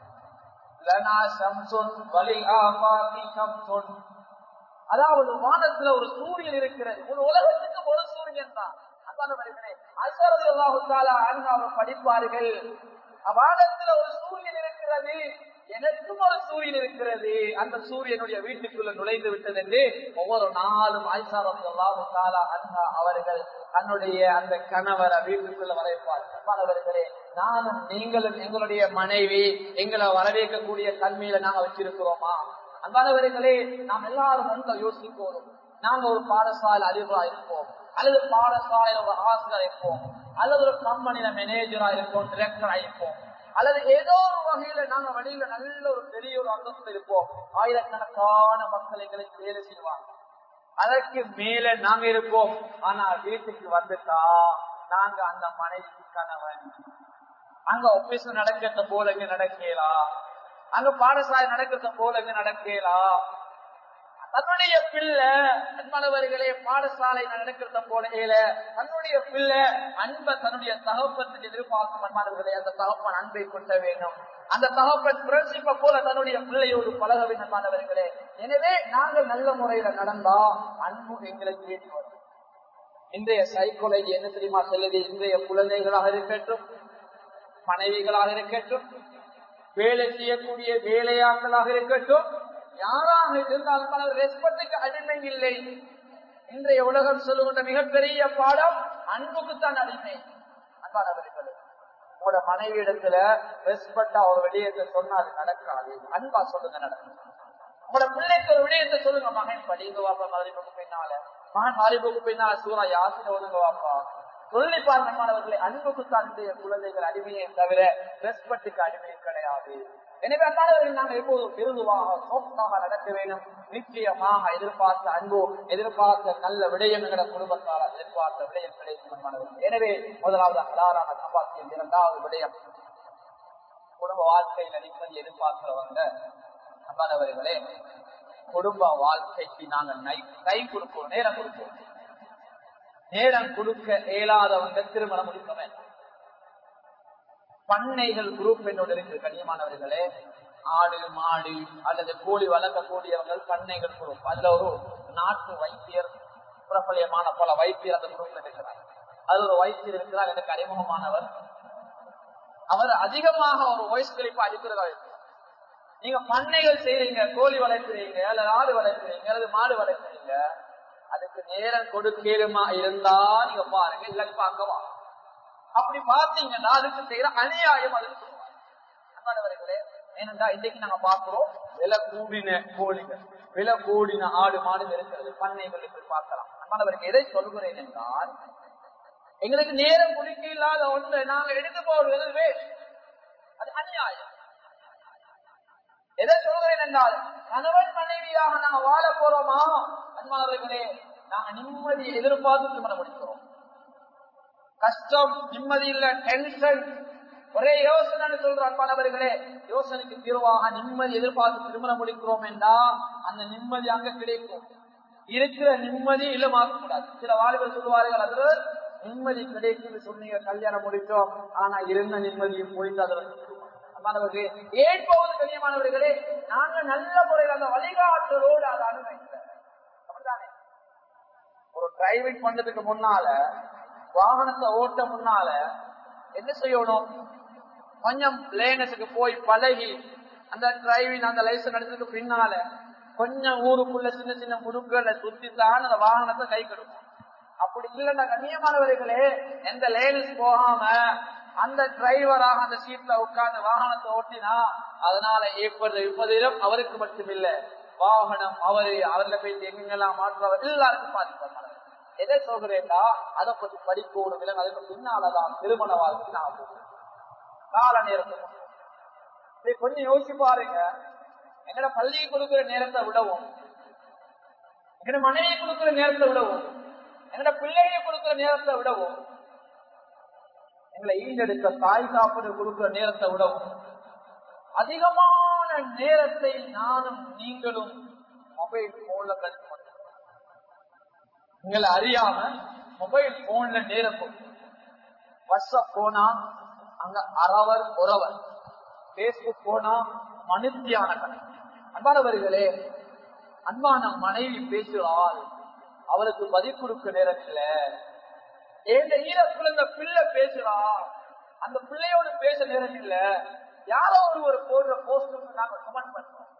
லனா ஷம்சுன் வலி ஆபாதி ஷம்சுன் அதாவது வானத்துல ஒரு சூரியன் இருக்கிறது ஒரு உலகத்துக்கு ஒரு சூரியன் தான் ஆயிஷரதி அல்லாஹு படிப்பார்கள் வானத்துல ஒரு சூரியன் இருக்கிறது எனக்கும் ஒரு சூரியன் இருக்கிறது அந்த சூரியனுடைய வீட்டுக்குள்ள நுழைந்து விட்டது என்று ஒவ்வொரு நாளும் ஆய்சாரம் அண்ணா அவர்கள் தன்னுடைய அந்த கணவரை வீட்டுக்குள்ள வரவேற்பார்களே நானும் நீங்களும் எங்களுடைய மனைவி எங்களை வரவேற்கக்கூடிய தன்மையில நாங்க வச்சிருக்கிறோமா அன்பானவர்களே நாம் எல்லாரும் ஒன்றை யோசிக்கணும் நாங்க ஒரு பாடசாலை அதிபரா இருப்போம் அல்லது பாடசாலையில ஒரு ஆசிரியர் இருப்போம் அல்லது ஒரு கம்பெனியில மேனேஜரா இருப்போம் டிரெக்டரா இருப்போம் அல்லது ஏதோ ஒரு வகையில நாங்க வழியில நல்ல ஒரு பெரிய ஒரு அந்தஸ்து இருப்போம் ஆயிரக்கணக்கான மக்கள் எங்களுக்கு வேலை செய்வாங்க அதற்கு மேல நாங்க இருப்போம் ஆனா வீட்டுக்கு வந்துட்டா நாங்க அந்த மனைவி கணவன் அங்க ஆபீஸ் நடக்கிறத போல இங்க நடக்கலாம் அங்க பாடசாலை நடக்கிறத போல இங்க நடக்கலாம் தன்னுடைய பிள்ளை அன்பானவர்களே பாடசாலை நடக்கிறத போல தன்னுடைய பிள்ளை அன்பை தன்னுடைய தகப்பத்துக்கு எதிர்பார்க்கும் அன்பானவர்களே அந்த தகப்பன் அன்பை கொட்ட வேண்டும் அந்த தகப்பன் பிரின்சிப்ப போல தன்னுடைய பிள்ளையோடு பழக வேண்டும் அன்பானவர்களே எனவே நாங்கள் நல்ல முறையில நடந்தா அன்பு எங்களுக்கு வேண்டி வரும் இன்றைய சைக்காலஜி என்ன தெரியுமா சொல்லுது இன்றைய குழந்தைகளாக இருக்கட்டும் மனைவிகளாக இருக்கட்டும் வேலை செய்யக்கூடிய வேலையாட்களாக இருக்கட்டும் யாராக இருந்தாலும் ரெஸ்பெக்டுக்கு அடிமை இல்லை இன்றைய உலகம் சொல்லுகின்ற மிகப்பெரிய பாடம் அன்புக்குத்தான் அடிமை அன்பானவர்களே உங்களோட மனைவி இடத்துல ரெஸ்பெக்டா ஒரு விடயத்தை சொன்னா அது நடக்காது அன்பா சொல்லுங்க நடக்கும் உங்களோட பிள்ளைக்கு ஒரு விடயத்தை சொல்லுங்க மகன் படிங்க வாப்பா மதிப்புக்கு பின்னால மகன் மதிப்புக்கு பின்னால சூறா யாசின ஒழுங்க வாப்பா சொல்லி பாருங்க மாணவர்களை அன்புக்குத்தான் இன்றைய குழந்தைகள் அடிமையை தவிர ரெஸ்பெக்டுக்கு அடிமை கிடையாது எனவே அல்லாதவர்கள் நாங்கள் எப்போது பெருதுவாக சோப்டாக நடக்க வேண்டும் நிச்சயமாக எதிர்பார்த்த அன்போ எதிர்பார்த்த நல்ல விடயம் என்கிற குடும்பத்தால் எதிர்பார்த்த விடயம் கிடைக்கும் எனவே முதலாவது அலாரான சம்பாத்தியம் இரண்டாவது விடயம் குடும்ப வாழ்க்கையில நிம்மதி எதிர்பார்க்கிறவங்க அம்பானவர்களே குடும்ப வாழ்க்கைக்கு நாங்க கை கொடுப்போம் நேரம் கொடுப்போம் நேரம் கொடுக்க இயலாதவங்க திருமணம் முடிக்க வேண்டும் பண்ணைகள் குரூப் என்னோட இருக்கு கண்ணியமானவர்களே ஆடு மாடு அல்லது கோழி வளர்க்கக்கூடியவர்கள் பண்ணைகள் குரூப் அதுல ஒரு நாட்டு வைத்தியர் பிரபலியமான பல வைத்தியர் அந்த குரூப்ல இருக்கிறார் அது ஒரு வைத்தியர் இருக்கிறார் எனக்கு அறிமுகமானவர் அவர் அதிகமாக ஒரு வாய்ஸ் கிளிப்பா அடிக்கிறதா நீங்க பண்ணைகள் செய்றீங்க கோழி வளர்க்குறீங்க அல்லது ஆடு வளர்க்குறீங்க அல்லது மாடு வளர்க்குறீங்க அதுக்கு நேரம் கொடுக்கலுமா இருந்தா நீங்க பாருங்க இல்லாட்டி பார்க்கவா அப்படி பார்த்தீங்கன்னா அதுக்கு செய்யற அநியாயம் அது அன்பானவர்களே ஏனென்றா இன்னைக்கு நாங்க பாக்குறோம் விலை கூடின கோழிகள் விலை கூடின ஆடு மாடு இருக்கிறது பண்ணைகள் இப்படி பார்க்கலாம் அன்பானவருக்கு எதை சொல்கிறேன் என்றால் எங்களுக்கு நேரம் குடிக்க இல்லாத ஒன்று நாங்க எடுத்து போவது வேஸ்ட் அது அநியாயம் எதை சொல்கிறேன் என்றால் கணவன் மனைவியாக நாங்க வாழ போறோமா அன்பானவர்களே நாங்க நிம்மதி எதிர்பார்த்து திருமணம் முடிக்கிறோம் கஷ்டம் நிம்மதி இல்ல டென்ஷன் ஒரே யோசனை சொல்ற அன்பானவர்களே யோசனைக்கு தீர்வாக நிம்மதி எதிர்பார்த்து திருமணம் முடிக்கிறோம் என்றா அந்த நிம்மதி அங்க கிடைக்கும் இருக்கிற நிம்மதி இல்லமாக்க கூடாது சில வாலிபர் சொல்லுவார்கள் அது நிம்மதி கிடைக்கும் சொன்னீங்க கல்யாணம் முடிச்சோம் ஆனா இருந்த நிம்மதியும் போயிட்டு அதுல அன்பானவர்களே ஏன் போவது கண்ணியமானவர்களே நாங்க நல்ல முறையில் அந்த வழிகாட்டுறோடு அதை அனுமதிக்கிறேன் அப்படித்தானே ஒரு டிரைவிங் பண்றதுக்கு முன்னால வாகனத்தை ஓட்ட முன்னால என்ன செய்யணும் கொஞ்சம் லேனஸுக்கு போய் பழகி அந்த டிரைவிங் அந்த லைசன்ஸ் எடுத்ததுக்கு பின்னால கொஞ்சம் ஊருக்குள்ள சின்ன சின்ன முடுக்குகளை சுத்தித்தான் அந்த வாகனத்தை கை கெடுக்கும் அப்படி இல்லைன்னா கண்ணியமானவர்களே எந்த லேனஸ் போகாம அந்த டிரைவராக அந்த சீட்ல உட்கார்ந்து வாகனத்தை ஓட்டினா அதனால ஏற்படுற விபதிலும் அவருக்கு மட்டுமில்ல வாகனம் அவரு அவர்ல போய் எங்கெங்கெல்லாம் மாற்றுறவர் எல்லாருக்கும் பாதிப்பாங்க எதை சொல்கிறேன்டா அதை பத்தி படிக்கணும் இல்லை அதுக்கு பின்னாலதான் திருமண வாழ்க்கை நான் போகிறேன் கால நேரத்தை கொஞ்சம் யோசிச்சு பாருங்க எங்கட பள்ளியை கொடுக்கிற நேரத்தை விடவும் எங்கட மனைவியை கொடுக்கிற நேரத்தை விடவும் எங்கட பிள்ளையை கொடுக்கிற நேரத்தை விடவும் எங்களை ஈண்டெடுக்க தாய் காப்பது கொடுக்கிற நேரத்தை விடவும் அதிகமான நேரத்தை நானும் நீங்களும் மொபைல் போன்ல கழித்து உங்களை அறியாம மொபைல் போன்ல நேரம் வாட்ஸ்அப் போனா அங்க அறவர் உறவர் பேஸ்புக் போனா மனுத்தியான கணக்கு அன்பானவர்களே அன்பான மனைவி பேசுகிறாள் அவருக்கு பதில் கொடுக்க நேரம் இல்ல ஏந்த ஈரக்குள்ள இந்த பிள்ளை பேசுறா அந்த பிள்ளையோடு பேச நேரம் இல்ல யாரோ ஒருவர் போடுற போஸ்டுக்கு நாங்க கமெண்ட் பண்றோம்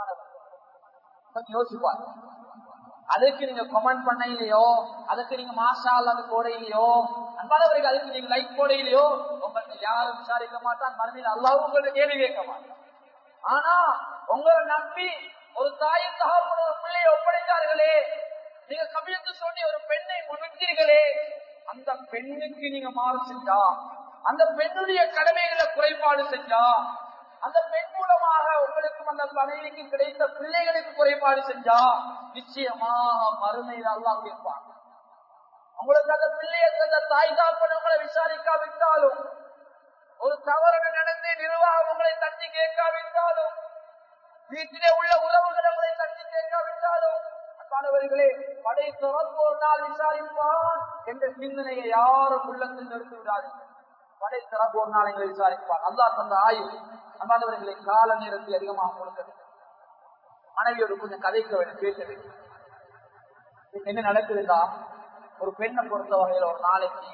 யோசிப்பாங்க அதுக்கு நீங்க கமெண்ட் பண்ண இல்லையோ அதுக்கு நீங்க மாஷா அல்லது போட இல்லையோ அன்பானவர்கள் அதுக்கு நீங்க லைக் போட இல்லையோ உங்களுக்கு யாரும் விசாரிக்க மாட்டான் மறுமையில் அல்லாவும் உங்கள்ட்ட கேள்வி கேட்க மாட்டான் ஆனா உங்களை நம்பி ஒரு தாயின் தகப்பன ஒரு பிள்ளையை ஒப்படைத்தார்களே நீங்க கவியத்து சொல்லி ஒரு பெண்ணை முன்னிட்டீர்களே அந்த பெண்ணுக்கு நீங்க மாறு செஞ்சா அந்த பெண்ணுடைய கடமைகளை குறைபாடு செஞ்சா அந்த பெண் மூலமாக உங்களுக்கும் அந்த மனைவிக்கு கிடைத்த பிள்ளைகளுக்கு குறைபாடு செஞ்சா நிச்சயமாக மறுமையில் அல்லாஹ் கேட்பாங்க உங்களுக்கு அந்த பிள்ளைய அந்த தாய் காப்பனவங்களை விசாரிக்காவிட்டாலும் ஒரு தவறு நடந்து நிர்வாகம் உங்களை தட்டி கேட்காவிட்டாலும் வீட்டிலே உள்ள உறவுகள் உங்களை தட்டி கேட்காவிட்டாலும் அன்பானவர்களே படை திறப்பு ஒரு நாள் விசாரிப்பான் என்ற சிந்தனையை யாரும் உள்ளத்தில் நிறுத்தி விடாதீர்கள் படை திறப்பு ஒரு நாள் எங்களை விசாரிப்பான் அல்லா தந்த ஆயுள் அன்பானவர்களை கால நேரத்தை அதிகமாக கொடுக்க வேண்டும் மனைவியோடு கொஞ்சம் கதைக்க வேண்டும் பேச வேண்டும் என்ன நடக்குதுன்னா ஒரு பெண்ணை பொறுத்த வகையில ஒரு நாளைக்கு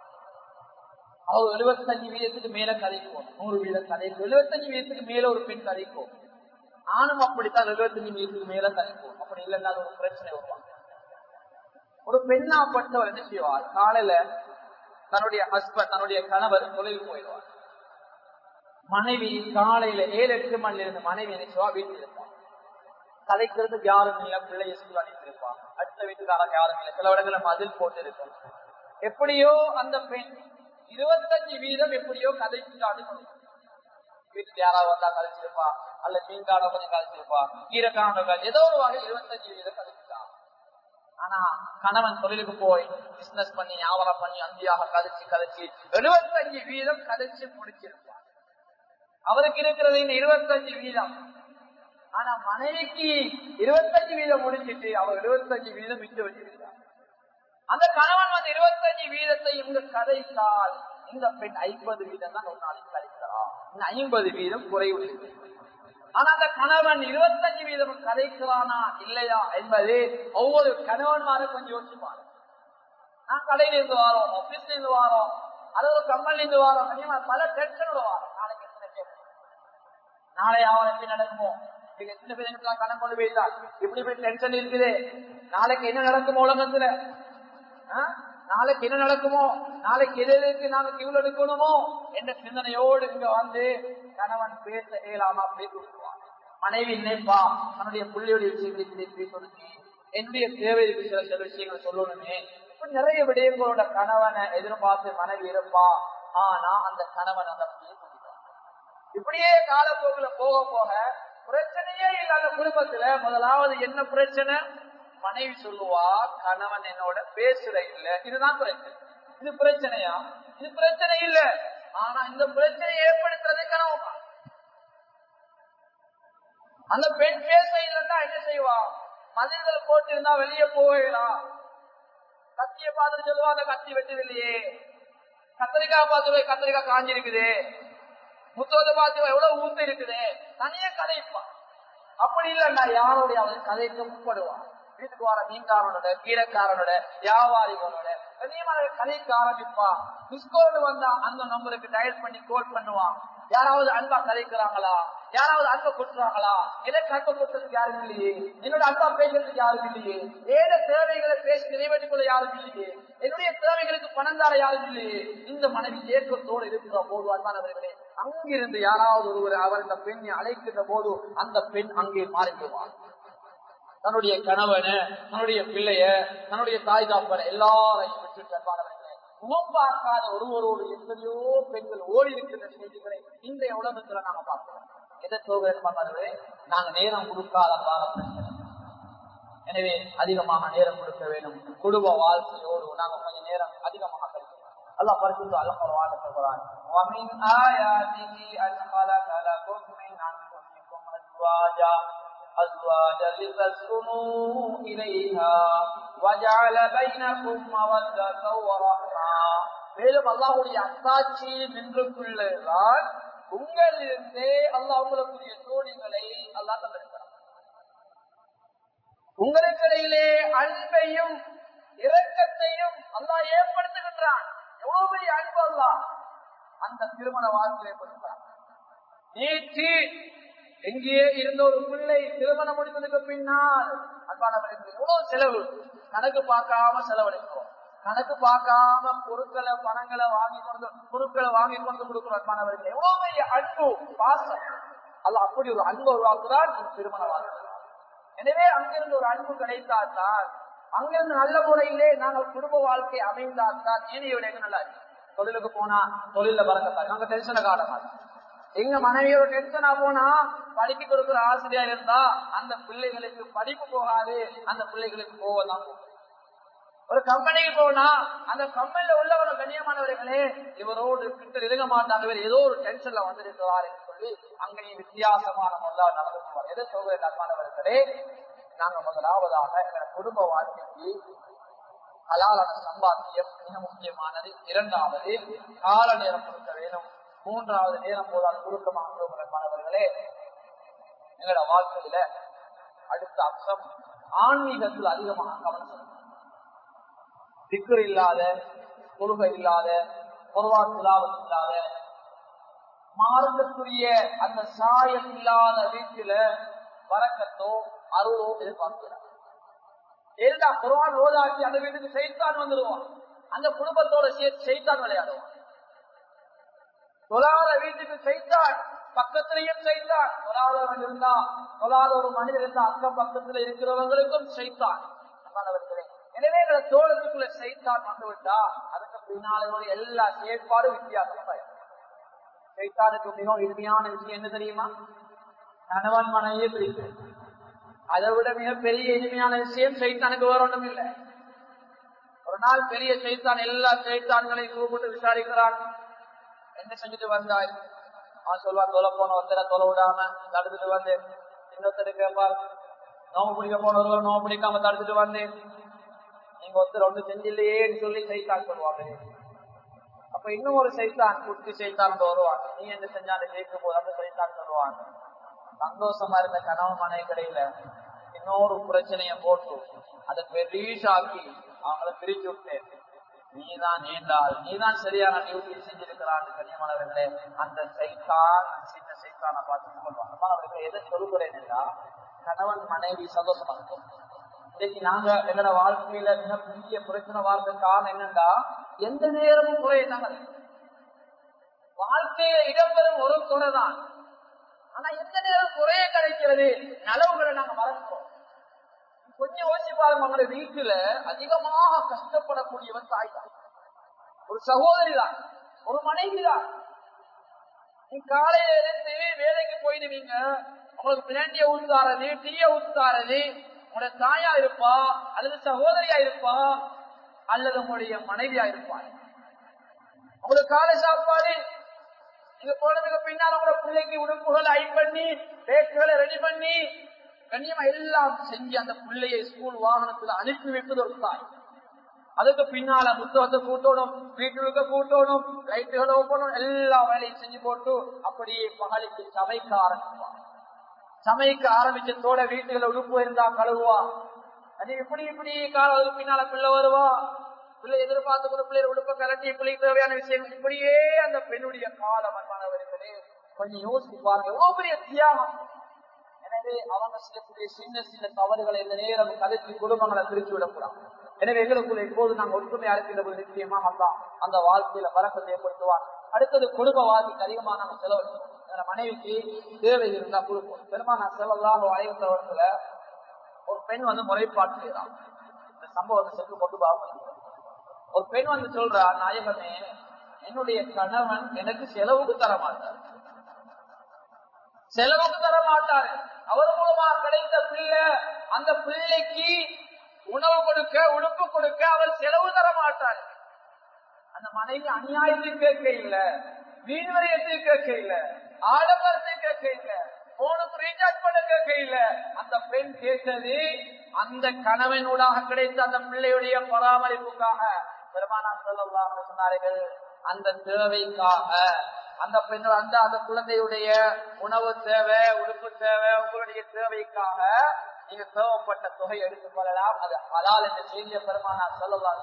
அவர் எழுபத்தஞ்சு வீதத்துக்கு மேல கதைக்கும் நூறு வீதம் கதைக்கும் எழுபத்தஞ்சு வீதத்துக்கு மேல ஒரு பெண் கதைக்கும் ஆணும் அப்படித்தான் எழுபத்தஞ்சு வீதத்துக்கு மேல கதைக்கும் அப்படி இல்லைன்னா அது ஒரு பிரச்சனை வருவாங்க ஒரு பெண்ணாப்பட்டவர் என்ன செய்வார் காலையில தன்னுடைய ஹஸ்பண்ட் தன்னுடைய கணவர் தொழில் போயிடுவார் மனைவி காலையில ஏழு எட்டு மணில இருந்து மனைவி நினைச்சுவா வீட்டில் இருப்பான் கதைக்கிறதுக்கு யாரும் இல்ல பிள்ளை ஸ்கூல் அனுப்பியிருப்பான் அடுத்த வீட்டுக்காரங்க யாரும் இல்ல சில இடத்துல மதில் போட்டு இருக்கும் எப்படியோ அந்த பெண் இருபத்தஞ்சு வீதம் எப்படியோ கதைக்கு வீட்டுக்கு யாராவது வந்தா கழிச்சிருப்பா அல்ல மீன்கான கொஞ்சம் கழிச்சிருப்பா கீரைக்கான ஏதோ ஒரு வகை இருபத்தஞ்சு வீதம் கழிச்சுட்டான் ஆனா கணவன் தொழிலுக்கு போய் பிசினஸ் பண்ணி வியாபாரம் பண்ணி அந்தியாக கழிச்சு கழிச்சு எழுபத்தஞ்சு வீதம் கழிச்சு முடிச்சிருப்பான் அவருக்கு இருக்கிறது இந்த இருபத்தஞ்சு வீதம் ஆனா மனைவிக்கு இருபத்தஞ்சு வீதம் முடிச்சிட்டு அவர் எழுபத்தஞ்சு வீதம் விட்டு வச்சிருக்கார் அந்த கணவன் வந்து இருபத்தஞ்சு வீதத்தை இங்கு கதைத்தால் இந்த பெண் ஐம்பது வீதம் தான் ஒரு நாளைக்கு கதைக்கிறார் இந்த ஐம்பது வீதம் குறைவு ஆனா அந்த கணவன் இருபத்தஞ்சு வீதம் கதைக்கிறானா இல்லையா என்பது ஒவ்வொரு கணவன்மாரும் கொஞ்சம் யோசிப்பாங்க நான் கடையில இருந்து வாரோம் ஆபீஸ்ல இருந்து வாரோம் அது ஒரு கம்பெனில இருந்து வாரோம் அதிகமா பல டென்ஷனோட வாரோம் நாளைக்கு எத்தனை பேர் நாளை அவன் எப்படி நடக்குமோ இன்னைக்கு எத்தனை பேர் எனக்கு கடன் கொண்டு போயிட்டா இப்படி போய் டென்ஷன் இருக்குது நாளைக்கு என்ன நடக்குமோ உலகத்துல ஆ? நாளைக்கு என்ன நடக்குமோ நாளைக்கு எதிர்க்கு நாங்க கியூல் எடுக்கணுமோ என்ற சிந்தனையோடு இங்க வந்து கணவன் பேச இயலாம பேசி விட்டுருவான் மனைவி நினைப்பா தன்னுடைய புள்ளியுடைய விஷயங்களை பேசணும் என்னுடைய தேவைக்கு சில சில விஷயங்கள் சொல்லணுமே இப்படி நிறைய விடயங்களோட கணவனை எதிர்பார்த்து மனைவி இருப்பா ஆனா அந்த கணவன் அந்த அப்படியே சொல்லிடுவான். இப்படியே காலப்போக்குல போக போக பிரச்சனையே இல்லாத குடும்பத்துல முதலாவது என்ன பிரச்சனை மனைவி சொல்லுவா கணவன் என்னோட பேசுற இல்ல இதுதான் பிரச்சனை இது பிரச்சனையா இது பிரச்சனை இல்ல ஆனா இந்த பிரச்சனையை ஏற்படுத்துறதே கணவன் தான். அந்த பெண் பேச இல்லைன்னா என்ன செய்வா மதில்கள் போட்டு இருந்தா வெளியே போகலாம் கத்திய பார்த்துட்டு சொல்லுவா அந்த கத்தி வெட்டது இல்லையே கத்திரிக்காய் பார்த்து போய் கத்திரிக்காய் காஞ்சிருக்குது முத்தோத பார்த்து எவ்வளவு ஊத்து இருக்குது தனியே கதைப்பான் அப்படி இல்லைன்னா யாரோடைய அவன் கதைக்கு முற்படுவான் வீட்டுக்கு வர மீன்காரனோட கீரைக்காரனோட வியாபாரிகளோட கனியமாக கதைக்க ஆரம்பிப்பான் மிஸ்கோல் வந்தா அந்த நம்பருக்கு டயல் பண்ணி கோல் பண்ணுவான் யாராவது அன்பா கதைக்கிறாங்களா யாராவது அன்பை கொடுக்குறாங்களா எனக்கு அன்பை கொடுத்ததுக்கு யாரும் இல்லையே என்னோட அன்பா பேசுறதுக்கு யாரும் இல்லையே ஏத தேவைகளை பேசி நிறைவேற்றிக் கொள்ள யாரும் இல்லையே என்னுடைய தேவைகளுக்கு பணம் தர யாரும் இல்லையே இந்த மனைவி ஏக்கத்தோடு இருக்கிற போது அன்பானவர்களே அங்கிருந்து யாராவது ஒருவர் அவர் அந்த பெண்ணை அழைக்கின்ற போது அந்த பெண் அங்கே மாறிடுவார் தன்னுடைய கணவனை தன்னுடைய பிள்ளைய தன்னுடைய தாய் தாப்பனை எல்லாரையும் விட்டு அன்பானவர்களே முகம் பார்க்காத ஒருவரோடு எத்தனையோ பெண்கள் ஓடி இருக்கின்ற செய்திகளை இன்றைய உலகத்துல நாங்க பார்க்கிறோம் எதை சோதனை நாங்க நேரம் கொடுக்காத காலம் எனவே அதிகமாக நேரம் கொடுக்க வேண்டும் குடும்ப வாழ்க்கையோடு நாங்க கொஞ்சம் நேரம் அதிகமாக கழிக்கணும் அல்லாஹ் பரிசுத்த அல்லாஹ் ஒரு வார்த்தை சொல்றான் وَمِنْ آيَاتِهِ أَنْ خَلَقَ لَكُم مِّنْ أَنفُسِكُمْ أَزْوَاجًا أزواجا لتسكنوا إليها وجعل بينكم مودة ورحمة மேலும் அல்லாஹுடைய அத்தாட்சியில் நின்றுக்குள்ளதான் உங்களிலிருந்தே அல்லாஹ் உங்களுக்குரிய தோழிகளை அல்லாஹ் தந்திருக்கிறார் உங்களுக்கு இடையிலே அன்பையும் இரக்கத்தையும் அல்லாஹ் ஏற்படுத்துகின்றான் எவ்வளவு பெரிய அன்பு அல்லாஹ் அந்த திருமண வாழ்க்கை ஏற்படுத்துகிறான் நேற்று எங்கேயே இருந்த ஒரு பிள்ளை திருமணம் முடிந்ததுக்கு பின்னால் அன்பானவர்கள் எவ்வளவு செலவு கணக்கு பார்க்காம செலவழிக்கிறோம் கணக்கு பார்க்காம பொருட்களை பணங்களை வாங்கி கொண்டு பொருட்களை வாங்கி கொண்டு கொடுக்கிறோம் அன்பானவர்கள் எவ்வளவு பெரிய அன்பு பாசம் அல்ல அப்படி ஒரு அன்பு உருவாக்குதான் ஒரு திருமண வாழ்க்கை எனவே அங்கிருந்து ஒரு அன்பு கிடைத்தால்தான் அங்கிருந்து நல்ல முறையிலே நாங்கள் குடும்ப வாழ்க்கை அமைந்தால்தான் ஏனைய விடைகள் நல்லா இருக்கு தொழிலுக்கு போனா தொழில பறக்கத்தான் நாங்க டென்ஷனை காட்ட மாட்டோம் எங்க மனைவியோட டென்ஷனா போனா படிக்க கொடுக்கிற ஆசிரியர் இருந்தா அந்த பிள்ளைகளுக்கு படிப்பு போகாது அந்த பிள்ளைகளுக்கு போவதான் ஒரு கம்பெனிக்கு போனா அந்த கம்பெனில உள்ளவர கண்ணியமானவர்களே இவரோடு கிட்ட நெருங்க மாட்டாங்க இவர் ஏதோ ஒரு டென்ஷன்ல வந்திருக்கிறார் என்று சொல்லி அங்கேயும் வித்தியாசமான முறையா நடந்துக்குவார் எதை சொல்வது அன்பானவர்களே நாங்க முதலாவதாக எங்க குடும்ப வாழ்க்கைக்கு ஹலாலான சம்பாத்தியம் மிக முக்கியமானது இரண்டாவது கால நேரம் கொடுக்க வேணும் மூன்றாவது நேரம் போதால் சுருக்கமாக மாணவர்களே எங்களோட வாழ்க்கையில அடுத்த அம்சம் ஆன்மீகத்தில் அதிகமாக கவனம் செலுத்தணும் திக்கர் இல்லாத கொள்கை இல்லாத பொருளாதாரம் இல்லாத மார்க்கத்துரிய அந்த சாயம் இல்லாத வீட்டில வரக்கத்தோ அருளோ எதிர்பார்க்கிறார் எல்லா குரான் ஓதாக்கி அந்த வீட்டுக்கு செய்தான் வந்துடுவான் அந்த குடும்பத்தோட சேர்த்து செய்தான் விளையாடுவான் தொழாத வீட்டுக்கு செய்தான் பக்கத்திலையும் செய்தான் தொழாதவன் இருந்தா தொழாத ஒரு மனிதர் இருந்தா அக்கம் பக்கத்துல இருக்கிறவங்களுக்கும் செய்தான் மாணவர்களே எனவே எங்களை தோழத்துக்குள்ள செய்தான் வந்து விட்டா அதுக்கு பின்னாலே எல்லா செயற்பாடும் வித்தியாசமா இருக்கும் சைத்தானுக்கு மிகவும் இனிமையான விஷயம் என்ன தெரியுமா கணவன் மனைவியை பிரித்து அதை விட மிகப்பெரிய இனிமையான விஷயம் சைத்தானுக்கு வேற ஒன்றும் இல்லை ஒரு நாள் பெரிய சைத்தான் எல்லா சைத்தான்களையும் கூப்பிட்டு விசாரிக்கிறான் என்ன செஞ்சுட்டு வந்தாய் அவன் சொல்வான் தொலை போன ஒருத்தரை தொலை விடாம தடுத்துட்டு வந்து இன்னொருத்தர் கேட்பார் நோம்பு பிடிக்க போனவர்கள் நோம்பு பிடிக்காம தடுத்துட்டு வந்தேன் நீங்க ஒருத்தர் ஒன்று செஞ்சில்லையேன்னு சொல்லி சைத்தான் சொல்லுவாங்க அப்ப இன்னும் ஒரு சைத்தான் குட்டி சைத்தான் வருவான் நீ என்ன செஞ்சாலும் கேட்கும் போது அந்த சைத்தான் சொல்லுவாங்க சந்தோஷமா இருந்த கணவன் மனைவி கடையில இன்னொரு பிரச்சனைய போட்டு அதை பெரிசாக்கி அவங்கள பிரிச்சு விட்டு நீதான் நீண்டால் நீதான் சரியான டியூட்டி செஞ்சிருக்கிறான் கனியமானவர்களே அந்த சைத்தான் சின்ன சைத்தான பார்த்து சொல்லுவாங்க அவர்கள் எதை சொல்லுகிறேன் என்றா கணவன் மனைவி சந்தோஷமா இருக்கும் இன்னைக்கு நாங்க எங்களோட வாழ்க்கையில மிகப்பெரிய பிரச்சனை வாழ்க்கை காரணம் என்னன்னா எந்த நேரமும் குறைய நாங்கள் வாழ்க்கையில இடம்பெறும் ஒரு துணை தான் ஆனா எந்த நேரம் குறைய கிடைக்கிறது நலவுகளை நாங்க மறக்கிறோம் கொஞ்சம் யோசிச்சு பாருங்க உங்களோட வீட்டுல அதிகமாக கஷ்டப்படக்கூடியவன் தாய் தான் ஒரு சகோதரி தான் ஒரு மனைவி தான் நீ காலையில இருந்து வேலைக்கு போயிடுவீங்க உங்களுக்கு பிளாண்டிய ஊத்தாரது டீய ஊத்தாரது உங்களோட தாயா இருப்பா அல்லது சகோதரியா இருப்பா அல்லது உங்களுடைய மனைவியா இருப்பாள் உங்களுக்கு காலை சாப்பாடு நீங்க போனதுக்கு பின்னால் உங்களோட பிள்ளைக்கு உடுப்புகள் ஐ பண்ணி பேக்குகளை ரெடி பண்ணி கண்ணியமா எல்லாம் செஞ்சு அந்த பிள்ளையை ஸ்கூல் வாகனத்துல அனுப்பி வைப்பது ஒரு தாய் அதுக்கு பின்னால புத்தகத்தை கூட்டணும் வீட்டுக்கு கூட்டணும் லைட்டுகளை ஓப்பனும் எல்லா வேலையும் செஞ்சு போட்டு அப்படியே பகலுக்கு சமைக்க ஆரம்பிப்பான் சமைக்க ஆரம்பிச்சதோட வீட்டுல உடுப்பு இருந்தா கழுவுவா அது இப்படி இப்படி காலம் பின்னால பிள்ளை வருவா பிள்ளை எதிர்பார்த்து கூட பிள்ளை உடுப்ப கலட்டி பிள்ளைக்கு தேவையான விஷயம் இப்படியே அந்த பெண்ணுடைய காலம் அன்பானவர்களே கொஞ்சம் யோசிச்சு பாருங்க எவ்வளவு பெரிய தியாகம் எனவே அவங்க செய்யக்கூடிய சின்ன சின்ன தவறுகளை இந்த நேரம் கதைச்சு குடும்பங்களை பிரிச்சு விடக்கூடாது எனவே எங்களுக்குள்ள எப்போது நாங்கள் ஒற்றுமையா இருக்கின்ற போது நிச்சயமாக தான் அந்த வாழ்க்கையில பறக்கத்தை ஏற்படுத்துவார் அடுத்தது குடும்ப வாழ்க்கைக்கு அதிகமாக நாங்கள் செலவழிச்சோம் எங்க மனைவிக்கு தேவை இருந்தா கொடுப்போம் பெருமானா செலவெல்லாம் வயசுல ஒரு பெண் வந்து முறைப்பாட்டு செய்யலாம் இந்த சம்பவத்தை சென்று கொண்டு பார்க்கணும் ஒரு பெண் வந்து சொல்றா நாயகமே என்னுடைய கணவன் எனக்கு செலவுக்கு தர மாட்டார் செலவுக்கு தர மாட்டாரு அவர் மூலமா கிடைத்த பிள்ளை அந்த பிள்ளைக்கு உணவு கொடுக்க உடுப்பு கொடுக்க அவர் செலவு தர மாட்டார் அந்த மனைவி அநியாயத்தை கேட்க இல்ல வீண்வரியத்தை கேட்க இல்ல ஆடம்பரத்தை கேட்க இல்ல போனுக்கு ரீசார்ஜ் பண்ண கேட்க இல்ல அந்த பெண் கேட்டது அந்த கணவனூடாக கிடைத்த அந்த பிள்ளையுடைய பராமரிப்புக்காக பெருமானா சொல்லலாம் சொன்னார்கள் அந்த தேவைக்காக அந்த பெண்கள் அந்த அந்த குழந்தையுடைய உணவு தேவை உடுப்பு தேவை உங்களுடைய தேவைக்காக நீங்க தேவைப்பட்ட தொகை எடுத்துக் கொள்ளலாம் அது ஹலால் என்று செய்திய பெருமானா சொல்லலாம்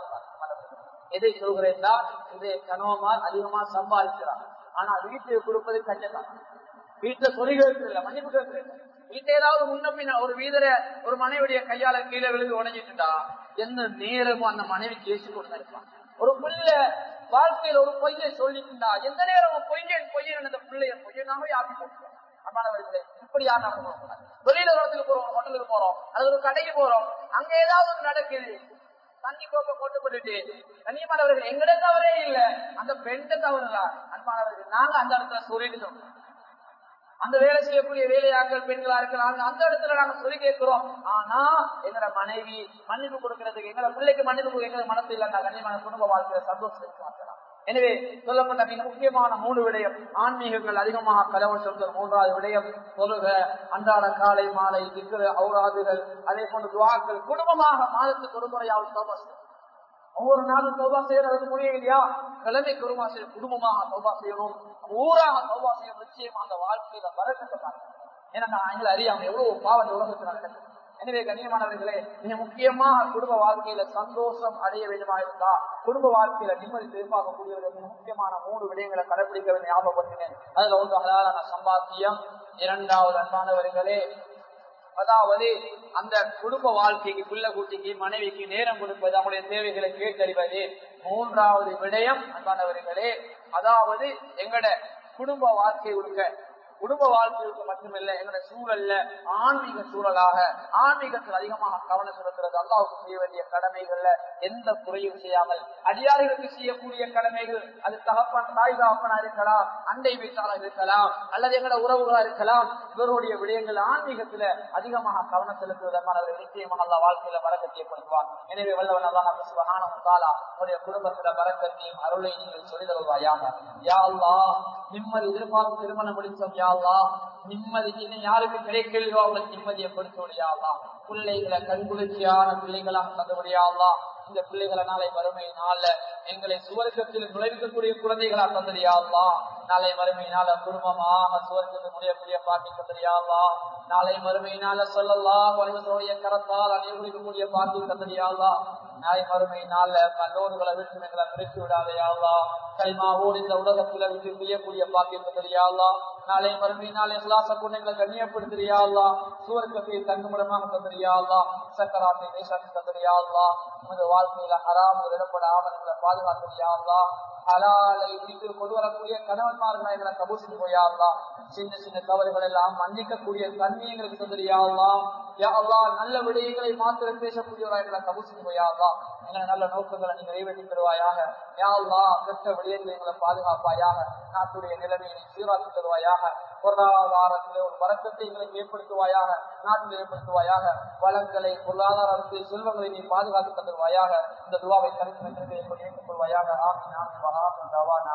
எதை சொல்கிறேன்னா இது கணவமார் அதிகமா சம்பாதிக்கிறார் ஆனா வீட்டுக்கு கொடுப்பது கஞ்சதான் வீட்டுல சொல்லி கேட்கல மன்னிப்பு கேட்கல வீட்டுல ஏதாவது முன்ன பின்ன ஒரு வீதர ஒரு மனைவியுடைய கையால கீழே விழுந்து உடஞ்சிட்டுட்டா எந்த நேரமும் அந்த மனைவி கேசி கொண்டு இருப்பான் ஒரு பிள்ளை வாழ்க்கையில் ஒரு பொய்யை சொல்லிட்டுண்டா எந்த நேரமும் பொய்யன் பொய்யன் அந்த பிள்ளைய பொய்யனாவே ஆக்கி போட்டுருவான் அம்மானவர்களே இப்படி யாரும் வெளியில ஒரு இடத்துக்கு போறோம் ஹோட்டலுக்கு போறோம் அல்லது ஒரு கடைக்கு போறோம் அங்க ஏதாவது ஒன்று நடக்குது தண்ணி கோப்பை போட்டு போட்டுட்டு கண்ணியமானவர்கள் எங்கட தவறே இல்ல அந்த பெண்ட தவறுதான் அன்பானவர்கள் நாங்க அந்த இடத்துல சொல்லிட்டு சொல்றோம் அந்த வேலை செய்யக்கூடிய வேலையாக்கள் பெண்களா இருக்கலாம் அந்த இடத்துல நாங்க சொல்லி கேட்கிறோம் ஆனா எங்களோட மனைவி மன்னிப்பு கொடுக்கறதுக்கு எங்களோட பிள்ளைக்கு மன்னிப்பு எங்க மனசு இல்லைன்னா கண்ணியமான குடும்ப வாழ்க்கையில சந்தோஷம் மாற்றலாம் எனவே சொல்லப்பட்ட மிக முக்கியமான மூணு விடயம் ஆன்மீகங்கள் அதிகமாக கடவுள் சொல்ற மூன்றாவது விடயம் தொழுக அன்றாட காலை மாலை திக்கு அவுராதுகள் அதே போன்ற துவாக்கள் குடும்பமாக மாதத்துக்கு ஒரு முறையாவது சோபா ஒவ்வொரு நாளும் சோபா செய்யறது முடியலையா கிழமை குருமா செய்ய குடும்பமாக சோபா செய்யணும் ஊராக சோபா செய்யணும் நிச்சயம் அந்த வாழ்க்கையில வரக்கட்டு ஏன்னா நான் எங்களை அறியாம எவ்வளவு பாவம் உலகத்தில் நடக்குது எனவே கண்ணியமானவர்களே மிக முக்கியமாக குடும்ப வாழ்க்கையில சந்தோஷம் அடைய வேண்டுமா இருந்தா குடும்ப வாழ்க்கையில நிம்மதி எதிர்பார்க்கக்கூடியவர்கள் மிக முக்கியமான மூணு விடயங்களை கடைபிடிக்க ஞாபகப்படுத்தினேன் அதுல ஒன்று அதாலான சம்பாத்தியம் இரண்டாவது அன்பானவர்களே அதாவது அந்த குடும்ப வாழ்க்கைக்கு பிள்ளை குட்டிக்கு மனைவிக்கு நேரம் கொடுப்பது அவங்களுடைய தேவைகளை கேட்டறிவது மூன்றாவது விடயம் அன்பானவர்களே அதாவது எங்கட குடும்ப வாழ்க்கை கொடுக்க குடும்ப வாழ்க்கைக்கு மட்டுமில்ல எங்களுடைய சூழல்ல ஆன்மீக சூழலாக ஆன்மீகத்தில் அதிகமாக கவனம் செலுத்துறது அல்லாவுக்கு செய்ய வேண்டிய கடமைகள்ல எந்த குறையும் செய்யாமல் அடியார்களுக்கு செய்யக்கூடிய கடமைகள் அது தகப்பன் தாய் தகப்பனா இருக்கலாம் அண்டை வீட்டாளா இருக்கலாம் அல்லது எங்களோட உறவுகளா இருக்கலாம் இவருடைய விடயங்கள் ஆன்மீகத்துல அதிகமாக கவனம் செலுத்துவதற்கான ஒரு நிச்சயமாக அல்லா வாழ்க்கையில வரக்கத்தை ஏற்படுத்துவார் எனவே வல்லவன் அல்லாஹ் சுபஹானஹு வ தஆலா உடைய குடும்பத்துல வரக்கத்தையும் அருளை நீங்கள் சொல்லி தருவாயாக யா அல்லாஹ் நிம்மதி எதிர்பார்த்து திருமணம் முடிச்சோம் யா அல்லாஹ் நிம்மதி இன்னும் யாருக்கு கிடைக்கலையோ அவங்களுக்கு நிம்மதியை கொடுத்து யா அல்லாஹ் பிள்ளைகளை கண்குளிர்ச்சியான பிள்ளைகளாக தந்தபடியா அல்லாஹ் இந்த பிள்ளைகளை நாளை வறுமை நாள்ல எங்களை சுவர்க்கத்தில் நுழைவிக்கக்கூடிய குழந்தைகளா தந்தறியா அல்லாஹ் நாளை மறுமை நாள குடும்பமாக சுவர்க்கத்தில் முடியக்கூடிய பாட்டி தந்தறியா அல்லாஹ் நாளை மறுமை நாள சொல்லலாம் வலிவத்தோடைய கரத்தால் அணியக்கூடிய பாட்டி தந்தறியா அல்லாஹ் நாளை மறுமை நாள்ல கல்லூர்களை விட்டு எங்களை பிரித்து விடாதையாவா கைமாவோடு இந்த உலகத்துல விட்டு செய்யக்கூடிய பாக்கியம் தந்தறியாவா நாளை மறுமை நாள் இஸ்லாச கொண்டு எங்களை கண்ணியப்படுத்துறியாவா சுவர்க்கத்தை தங்குமிடமாக தந்தறியாவா சக்கராத்தை தேசாத்தி தந்தறியாவா உமது வாழ்க்கையில ஹராம் விடப்படாமல் எங்களை பாதுகாத்தறியாவா ஹலாலை வீட்டு கொண்டு வரக்கூடிய கணவன்மார்களை எங்களை கபூசி போயாவா சின்ன சின்ன தவறுகள் எல்லாம் மன்னிக்கக்கூடிய தன்மை எங்களுக்கு தந்தறியாவா யாவா நல்ல விடயங்களை மாத்திரம் பேசக்கூடியவராக எங்களை கபூசி போயாவா எங்களை நல்ல நோக்கங்களை நீ நிறைவேற்றி தருவாயாக யாவா கெட்ட விடயங்களை எங்களை பாதுகாப்பாயாக நாட்டுடைய நிலைமையை நீ சீராக்கி தருவாயாக பொருளாதாரத்தில் ஒரு வரக்கத்தை எங்களுக்கு ஏற்படுத்துவாயாக நாட்டில் ஏற்படுத்துவாயாக வளங்களை பொருளாதாரத்தில் செல்வங்களை நீ பாதுகாத்து தருவாயாக இந்த துவாவை கருத்து ஏற்றுக்கொள்வாயாக ஆமீன் ஆமீன் வஹாப் தவானா